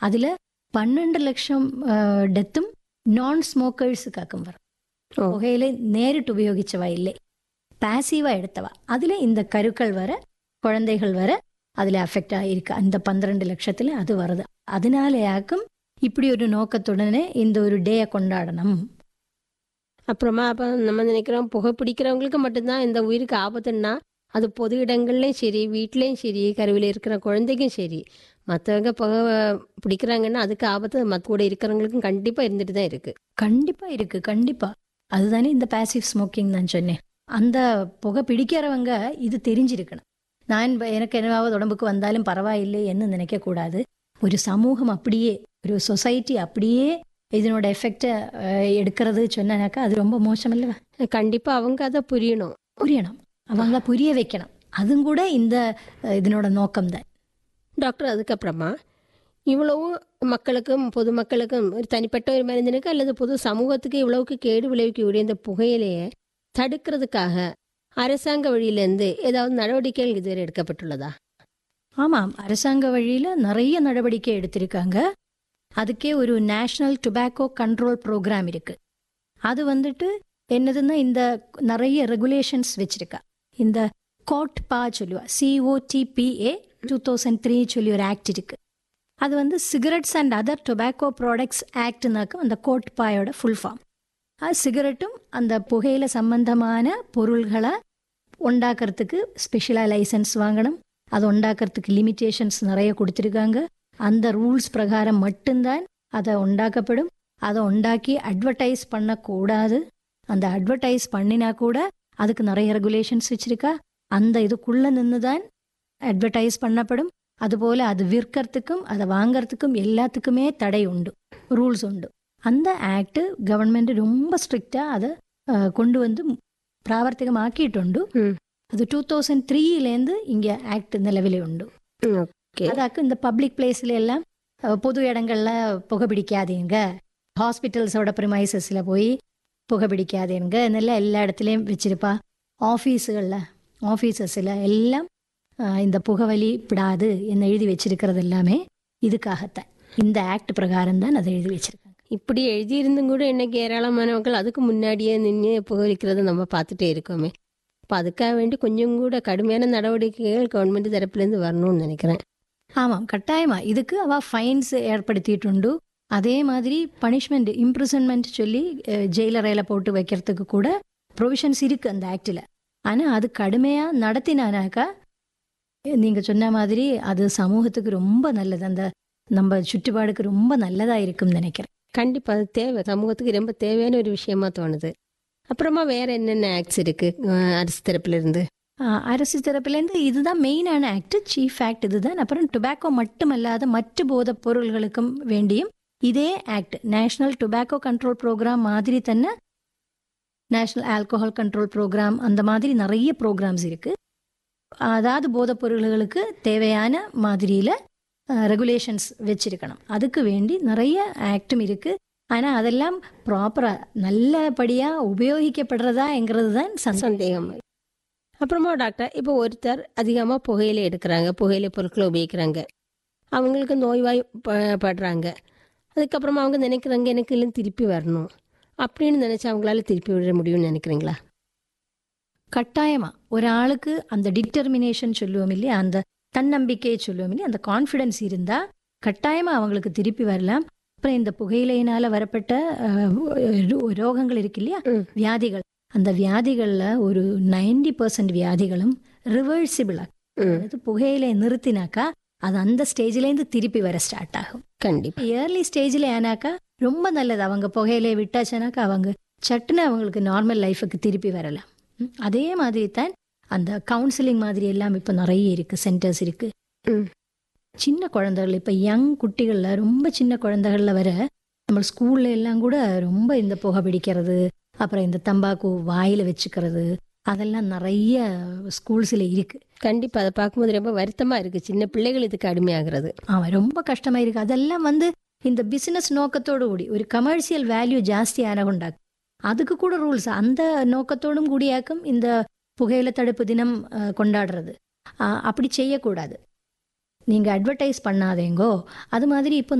അതിൽ പന്ത്രണ്ട് ലക്ഷം ഡെത്തും നോൺ സ്മോക്കേഴ്സുക്കാക്കും വരും ஓ. புகையிலை நேரிட்டு உபயோகிச்சவா இல்லை பாசிவா எடுத்தவா அதுல இந்த கருக்கள் வர குழந்தைகள் வர அதுல அஃபெக்ட் ஆயிருக்கு அந்த பன்னிரண்டு லட்சத்துல அது வருது அதனாலயாக்கும் இப்படி ஒரு நோக்கத்துடனே இந்த ஒரு டேயை கொண்டாடணும் அப்புறமா அப்போ நம்ம நினைக்கிறோம் புகை பிடிக்கிறவங்களுக்கு மட்டும்தான் இந்த உயிருக்கு ஆபத்துன்னா அது பொது இடங்கள்லையும் சரி வீட்லேயும் சரி கருவில் இருக்கிற குழந்தைக்கும் சரி மற்றவங்க புகை பிடிக்கிறாங்கன்னா அதுக்கு ஆபத்து மற்ற கூட இருக்கிறவங்களுக்கும் கண்டிப்பாக இருந்துட்டு தான் இருக்குது கண்டிப்பா இருக்கு கண்டிப்பா அதுதானே இந்த பாசிவ் ஸ்மோக்கிங் நான் சொன்னேன் அந்த புகை பிடிக்கிறவங்க இது தெரிஞ்சிருக்கணும் நான் இப்ப எனக்கு என்னவாவது உடம்புக்கு வந்தாலும் பரவாயில்லை என்று நினைக்க கூடாது ஒரு சமூகம் அப்படியே ஒரு சொசைட்டி அப்படியே இதனோட எஃபெக்டை எடுக்கிறது சொன்னாக்கா அது ரொம்ப மோசம் இல்லவா கண்டிப்பாக அவங்க அதை புரியணும் புரியணும் அவங்க புரிய வைக்கணும் அதுவும் கூட இந்த அஹ், இதனோட நோக்கம்தான் டாக்டர் அதுக்கப்புறமா இவ்வளவும் மக்களுக்கும் பொதுமக்களுக்கும் ஒரு தனிப்பட்ட ஒரு மனிதனுக்கு அல்லது பொது சமூகத்துக்கு இவ்வளவுக்கு கேடு விளைவிக்கக்கூடிய இந்த புகையிலையை தடுக்கிறதுக்காக அரசாங்க வழியிலேருந்து ஏதாவது நடவடிக்கைகள் இதுவரை எடுக்கப்பட்டுள்ளதா ஆமாம் அரசாங்க வழியில் நிறைய நடவடிக்கை எடுத்திருக்காங்க அதுக்கே ஒரு நேஷனல் டுபாக்கோ கண்ட்ரோல் ப்ரோக்ராம் இருக்கு அது வந்துட்டு என்னதுன்னா இந்த நிறைய ரெகுலேஷன்ஸ் வச்சிருக்கா இந்த கோட் பா சொல்லுவா சிஓடிபிஏ டூ தௌசண்ட் த்ரீ சொல்லி ஒரு ஆக்ட் இருக்கு அது வந்து cigarettes and other tobacco products ஆக்ட்னாக்க அந்த கோட் பாயோட ஃபுல் ஃபார்ம் அது சிகரெட்டும் அந்த புகையில சம்பந்தமான பொருள்களை உண்டாக்குறதுக்கு ஸ்பெஷலாக லைசன்ஸ் வாங்கணும் அதை உண்டாக்குறதுக்கு லிமிட்டேஷன்ஸ் நிறைய கொடுத்துருக்காங்க அந்த ரூல்ஸ் பிரகாரம் மட்டும்தான் அதை உண்டாக்கப்படும் அதை உண்டாக்கி அட்வர்டைஸ் பண்ணக்கூடாது அந்த அட்வர்டைஸ் பண்ணினா கூட அதுக்கு நிறைய ரெகுலேஷன்ஸ் வச்சிருக்கா அந்த இதுக்குள்ள நின்று தான் அட்வர்டைஸ் பண்ணப்படும் அதுபோல அது விற்கிறதுக்கும் அதை வாங்கறதுக்கும் எல்லாத்துக்குமே தடை உண்டு ரூல்ஸ் உண்டு அந்த ஆக்ட் கவர்மெண்ட் ரொம்ப ஸ்ட்ரிக்டா அதை அஹ், கொண்டு வந்து പ്രാവർത്തികമാക്കിയിട്ടുണ്ട് ഉം. അത് ടൂ തൗസൻഡ് ത്രീയിലേന്ത് ഇങ്ങ ആക്ട് നിലവിലുണ്ട് ஓகே അതാക്ക് இந்த பப்ளிக் பிளேஸ்லாம் பொது இடங்கள்ல புகைப்பிடிக்காதீங்க ஹாஸ்பிட்டல்ஸோட ப்ரிமைசஸில் போய் புகைப்பிடிக்காதீங்க என்னெல்லாம் எல்லா இடத்துலையும் வச்சிருப்பா ஆஃபீஸுகளில் ஆஃபீஸஸில் எல்லாம் அஹ், இந்த புகவலி விடாது என்ன எழுதி வச்சிருக்கிறது எல்லாமே இதுக்காகத்தான் இந்த ஆக்ட் பிரகாரம் தான் அதை எழுதி வச்சிருக்காங்க இப்படி எழுதியிருந்தும் கூட இன்னைக்கு ஏராளமானவர்கள் அதுக்கு முன்னாடியே நின்று புகழிக்கிறத நம்ம பார்த்துட்டே இருக்கோமே அப்போ அதுக்காக வேண்டி கொஞ்சம் கூட கடுமையான நடவடிக்கைகள் கவர்மெண்ட் தரப்புலேருந்து வரணும்னு நினைக்கிறேன் ஆமாம் கட்டாயமா இதுக்கு அவ ஃபைன்ஸ் ஏற்படுத்திட்டுண்டு அதே மாதிரி பனிஷ்மெண்ட் இம்ப்ரிசன்மெண்ட் சொல்லி ஜெயிலறையில் போட்டு வைக்கிறதுக்கு கூட ப்ரொவிஷன்ஸ் இருக்கு அந்த ஆக்டில் ஆனால் அது கடுமையாக நடத்தினானாக்கா நீங்க சொன்ன மாதிரி அது சமூகத்துக்கு ரொம்ப நல்லது அந்த நம்ம சுற்றுப்பாடுக்கு ரொம்ப நல்லதா இருக்கும்னு நினைக்கிறேன் கண்டிப்பாக அது தேவை சமூகத்துக்கு ரொம்ப தேவையான ஒரு விஷயமா தோணுது அப்புறமா வேற என்னென்ன ஆக்ட்ஸ் இருக்கு அஹ் அரசு தரப்புல இருந்து ஆஹ் அரசு தரப்புலேருந்து இதுதான் மெயினான ஆக்ட் சீஃப் ஆக்ட் இதுதான் அப்புறம் டுபாக்கோ மட்டுமல்லாத மற்ற போதைப் பொருள்களுக்கும் வேண்டியும் இதே act national tobacco control program மாதிரி തന്നെ நேஷனல் ஆல்கோஹால் கண்ட்ரோல் ப்ரோக்ராம் அந்த மாதிரி நிறைய ப்ரோக்ராம்ஸ் இருக்கு அதாவது போதைப் பொருள்களுக்கு தேவையான மாதிரியில் ரெகுலேஷன்ஸ் வச்சிருக்கணும் அதுக்கு வேண்டி நிறைய ஆக்டும் இருக்கு ஆனால் அதெல்லாம் ப்ராப்பராக நல்லபடியாக உபயோகிக்கப்படுறதாங்கிறது தான் சந்தேகம் சந்தேகம் அப்புறமா டாக்டர் இப்போ ஒருத்தர் அதிகமாக புகையிலை எடுக்கிறாங்க புகையிலை பொருட்களை உபயோகிக்கிறாங்க அவங்களுக்கு நோய்வாய் ப- படுறாங்க அதுக்கப்புறமா அவங்க நினைக்கிறாங்க எனக்கு இல்லை திருப்பி வரணும் அப்படின்னு நினைச்சு அவங்களால திருப்பி விட முடியும்னு நினைக்கிறீங்களா கட்டாயமா ஒராளுக்கு அந்த டிட்டர்மினேஷன் சொல்லுவோம் இல்லையா அந்த தன்னம்பிக்கையை சொல்லுவோம் இல்லையா அந்த கான்ஃபிடன்ஸ் இருந்தா கட்டாயமா அவங்களுக்கு திருப்பி வரலாம் அப்புறம் இந்த புகையிலையினால வரப்பட்ட அஹ், ரோ- ரோகங்கள் இருக்கு இல்லையா ம். வியாதிகள் அந்த வியாதிகள்ல ஒரு 90% பர்சன்ட் வியாதிகளும் ரிவர்சிபிளா ம் அதாவது புகையிலையை நிறுத்தினாக்கா அது அந்த ஸ்டேஜ்லேருந்து திருப்பி வர ஸ்டார்ட் ஆகும் கண்டிப்பா இயர்லி ஸ்டேஜில் ஏனாக்கா ரொம்ப நல்லது அவங்க புகையிலையை விட்டாச்சுனாக்கா அவங்க சட்டுன்னு அவங்களுக்கு நார்மல் லைஃபுக்கு திருப்பி வரலாம் ம், அதே மாதிரி தான் அந்த கவுன்சிலிங் மாதிரி எல்லாம் இப்போ நிறைய இருக்கு சென்டர்ஸ் இருக்கு ம். சின்ன குழந்தைகள் இப்போ யங் குட்டிகள்ல ரொம்ப சின்ன குழந்தைகள்ல வர நம்ம ஸ்கூல்ல எல்லாம் கூட ரொம்ப இந்த புகை பிடிக்கிறது அப்புறம் இந்த தம்பாக்கு வாயில வச்சுக்கிறது அதெல்லாம் நிறைய ஸ்கூல்ஸ்ல இருக்கு கண்டிப்பா அதை பார்க்கும்போது ரொம்ப வருத்தமா இருக்கு சின்ன பிள்ளைகள் இதுக்கு அடிமையாகிறது ஆமா ரொம்ப கஷ்டமா இருக்கு அதெல்லாம் வந்து இந்த பிசினஸ் நோக்கத்தோடு கூடி ஒரு கமர்ஷியல் வேல்யூ ஜாஸ்தி ஆனகுண்டாக்கும் அதுக்கு கூட ரூல்ஸ் அந்த நோக்கத்தோடும் கூடியாக்கும் இந்த புகையில தடுப்பு தினம் அஹ், கொண்டாடுறது அஹ், அப்படி செய்யக்கூடாது நீங்க அட்வர்டைஸ் பண்ணாதேங்கோ அது மாதிரி இப்போ